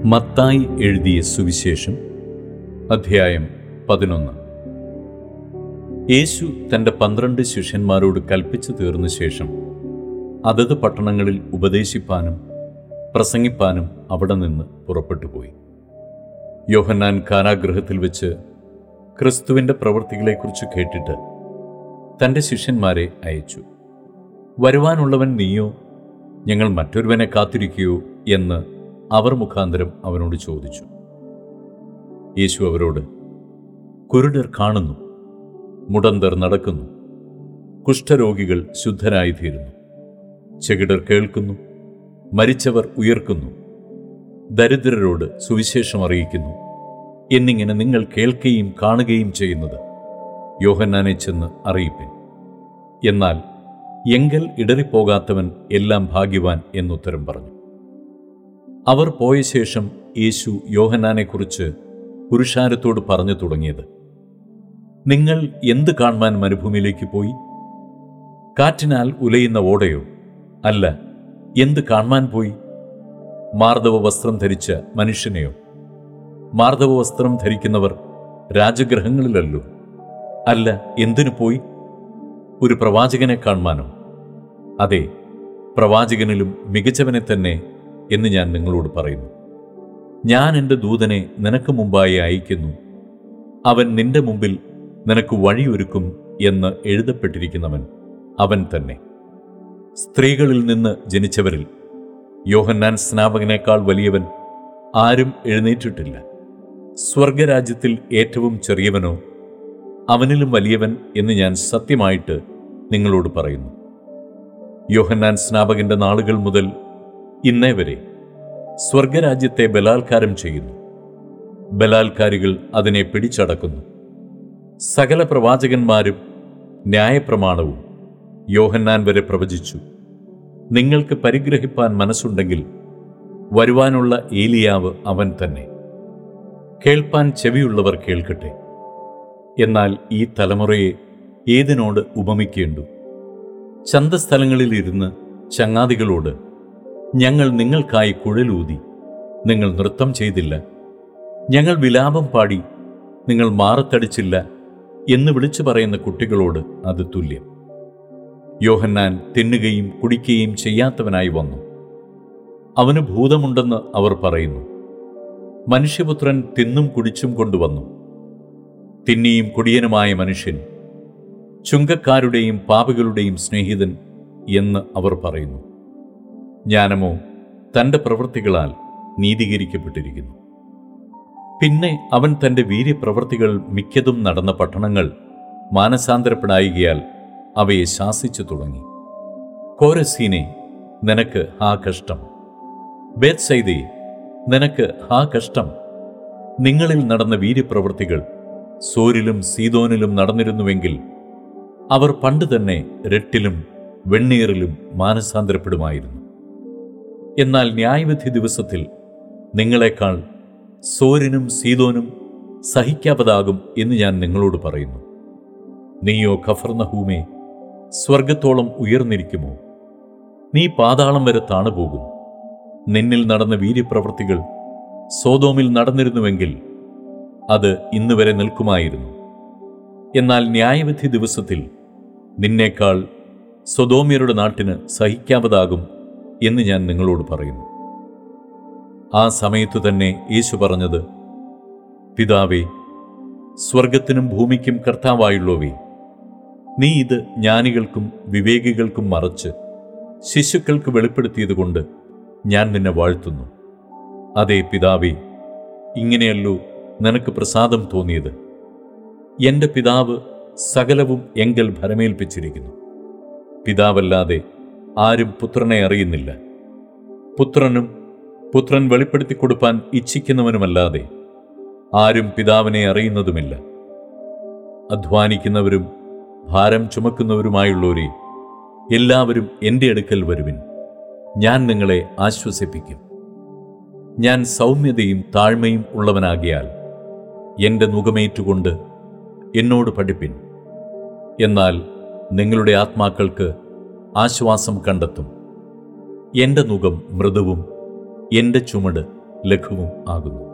മത്തായി എഴുതിയ സുവിശേഷം അധ്യായം പതിനൊന്ന് യേശു തൻ്റെ പന്ത്രണ്ട് ശിഷ്യന്മാരോട് കൽപ്പിച്ചു തീർന്ന ശേഷം അതത് പട്ടണങ്ങളിൽ ഉപദേശിപ്പാനും പ്രസംഗിപ്പാനും അവിടെ നിന്ന് പുറപ്പെട്ടു പോയി യോഹന്നാൻ കാരാഗൃഹത്തിൽ വെച്ച് ക്രിസ്തുവിൻ്റെ പ്രവൃത്തികളെക്കുറിച്ച് കേട്ടിട്ട് തൻ്റെ ശിഷ്യന്മാരെ അയച്ചു വരുവാനുള്ളവൻ നീയോ ഞങ്ങൾ മറ്റൊരുവനെ കാത്തിരിക്കുകയോ എന്ന് അവർ മുഖാന്തരം അവനോട് ചോദിച്ചു യേശു അവരോട് കുരുടർ കാണുന്നു മുടന്തർ നടക്കുന്നു കുഷ്ഠരോഗികൾ ശുദ്ധരായിത്തീരുന്നു ചെകിടർ കേൾക്കുന്നു മരിച്ചവർ ഉയർക്കുന്നു ദരിദ്രരോട് സുവിശേഷം അറിയിക്കുന്നു എന്നിങ്ങനെ നിങ്ങൾ കേൾക്കുകയും കാണുകയും ചെയ്യുന്നത് യോഹന്നാനെ ചെന്ന് അറിയിപ്പിൻ എന്നാൽ എങ്കൽ ഇടറിപ്പോകാത്തവൻ എല്ലാം ഭാഗ്യവാൻ എന്നുത്തരം പറഞ്ഞു അവർ പോയ ശേഷം യേശു യോഹന്നാനെക്കുറിച്ച് പുരുഷാരത്തോട് പറഞ്ഞു തുടങ്ങിയത് നിങ്ങൾ എന്ത് കാണുവാൻ മരുഭൂമിയിലേക്ക് പോയി കാറ്റിനാൽ ഉലയുന്ന ഓടയോ അല്ല എന്ത് കാണുവാൻ പോയി മാർദ്ദവ വസ്ത്രം ധരിച്ച മനുഷ്യനെയോ മാർദ്ദവ വസ്ത്രം ധരിക്കുന്നവർ രാജഗ്രഹങ്ങളിലല്ലോ അല്ല എന്തിനു പോയി ഒരു പ്രവാചകനെ കാണുവാനോ അതെ പ്രവാചകനിലും മികച്ചവനെ തന്നെ എന്ന് ഞാൻ നിങ്ങളോട് പറയുന്നു ഞാൻ എൻ്റെ ദൂതനെ നിനക്ക് മുമ്പായി അയക്കുന്നു അവൻ നിന്റെ മുമ്പിൽ നിനക്ക് വഴിയൊരുക്കും എന്ന് എഴുതപ്പെട്ടിരിക്കുന്നവൻ അവൻ തന്നെ സ്ത്രീകളിൽ നിന്ന് ജനിച്ചവരിൽ യോഹന്നാൻ സ്നാപകനേക്കാൾ വലിയവൻ ആരും എഴുന്നേറ്റിട്ടില്ല സ്വർഗരാജ്യത്തിൽ ഏറ്റവും ചെറിയവനോ അവനിലും വലിയവൻ എന്ന് ഞാൻ സത്യമായിട്ട് നിങ്ങളോട് പറയുന്നു യോഹന്നാൻ സ്നാപകന്റെ നാളുകൾ മുതൽ ഇന്നേ വരെ സ്വർഗരാജ്യത്തെ ബലാത്കാരം ചെയ്യുന്നു ബലാത്കാരികൾ അതിനെ പിടിച്ചടക്കുന്നു സകല പ്രവാചകന്മാരും ന്യായപ്രമാണവും യോഹന്നാൻ വരെ പ്രവചിച്ചു നിങ്ങൾക്ക് പരിഗ്രഹിപ്പാൻ മനസ്സുണ്ടെങ്കിൽ വരുവാനുള്ള ഏലിയാവ് അവൻ തന്നെ കേൾപ്പാൻ ചെവിയുള്ളവർ കേൾക്കട്ടെ എന്നാൽ ഈ തലമുറയെ ഏതിനോട് ഉപമിക്കേണ്ടു ചന്തസ്ഥലങ്ങളിലിരുന്ന് ചങ്ങാതികളോട് ഞങ്ങൾ നിങ്ങൾക്കായി കുഴലൂതി നിങ്ങൾ നൃത്തം ചെയ്തില്ല ഞങ്ങൾ വിലാപം പാടി നിങ്ങൾ മാറത്തടിച്ചില്ല എന്ന് വിളിച്ചു പറയുന്ന കുട്ടികളോട് അത് തുല്യം യോഹന്നാൻ തിന്നുകയും കുടിക്കുകയും ചെയ്യാത്തവനായി വന്നു അവന് ഭൂതമുണ്ടെന്ന് അവർ പറയുന്നു മനുഷ്യപുത്രൻ തിന്നും കുടിച്ചും കൊണ്ടുവന്നു തിന്നിയും കുടിയനുമായ മനുഷ്യൻ ചുങ്കക്കാരുടെയും പാപികളുടെയും സ്നേഹിതൻ എന്ന് അവർ പറയുന്നു ജ്ഞാനമോ തൻ്റെ പ്രവൃത്തികളാൽ നീതീകരിക്കപ്പെട്ടിരിക്കുന്നു പിന്നെ അവൻ തൻ്റെ വീര്യപ്രവൃത്തികൾ മിക്കതും നടന്ന പട്ടണങ്ങൾ മാനസാന്തരപ്പെടായികയാൽ അവയെ ശാസിച്ചു തുടങ്ങി കോരസീനെ നിനക്ക് ഹാ കഷ്ടം ബേത്സൈദേ നിനക്ക് ഹാ കഷ്ടം നിങ്ങളിൽ നടന്ന വീര്യപ്രവൃത്തികൾ സോരിലും സീതോനിലും നടന്നിരുന്നുവെങ്കിൽ അവർ പണ്ട് തന്നെ രട്ടിലും വെണ്ണീറിലും മാനസാന്തരപ്പെടുമായിരുന്നു എന്നാൽ ന്യായവിധി ദിവസത്തിൽ നിങ്ങളെക്കാൾ സോരിനും സീതോനും സഹിക്കാവതാകും എന്ന് ഞാൻ നിങ്ങളോട് പറയുന്നു നീയോ ഖഫർനഹൂമേ സ്വർഗത്തോളം ഉയർന്നിരിക്കുമോ നീ പാതാളം വരെ താണുപോകും നിന്നിൽ നടന്ന വീര്യപ്രവൃത്തികൾ സോതോമിൽ നടന്നിരുന്നുവെങ്കിൽ അത് ഇന്ന് വരെ നിൽക്കുമായിരുന്നു എന്നാൽ ന്യായവിധി ദിവസത്തിൽ നിന്നേക്കാൾ സ്വതോമ്യരുടെ നാട്ടിന് സഹിക്കാവതാകും എന്ന് ഞാൻ നിങ്ങളോട് പറയുന്നു ആ സമയത്തു തന്നെ യേശു പറഞ്ഞത് പിതാവേ സ്വർഗത്തിനും ഭൂമിക്കും കർത്താവായുള്ളവേ നീ ഇത് ജ്ഞാനികൾക്കും വിവേകികൾക്കും മറച്ച് ശിശുക്കൾക്ക് വെളിപ്പെടുത്തിയതുകൊണ്ട് ഞാൻ നിന്നെ വാഴ്ത്തുന്നു അതേ പിതാവേ ഇങ്ങനെയല്ലോ നിനക്ക് പ്രസാദം തോന്നിയത് എന്റെ പിതാവ് സകലവും എങ്കൽ ഭരമേൽപ്പിച്ചിരിക്കുന്നു പിതാവല്ലാതെ ആരും പുത്രനെ അറിയുന്നില്ല പുത്രനും പുത്രൻ വെളിപ്പെടുത്തി കൊടുപ്പാൻ ഇച്ഛിക്കുന്നവനുമല്ലാതെ ആരും പിതാവിനെ അറിയുന്നതുമില്ല അധ്വാനിക്കുന്നവരും ഭാരം ചുമക്കുന്നവരുമായുള്ളവരെ എല്ലാവരും എൻ്റെ അടുക്കൽ വരുവിൻ ഞാൻ നിങ്ങളെ ആശ്വസിപ്പിക്കും ഞാൻ സൗമ്യതയും താഴ്മയും ഉള്ളവനാകിയാൽ എൻ്റെ മുഖമേറ്റുകൊണ്ട് എന്നോട് പഠിപ്പിൻ എന്നാൽ നിങ്ങളുടെ ആത്മാക്കൾക്ക് ആശ്വാസം കണ്ടെത്തും എൻ്റെ മുഖം മൃദുവും എൻ്റെ ചുമട് ലഘുവും ആകുന്നു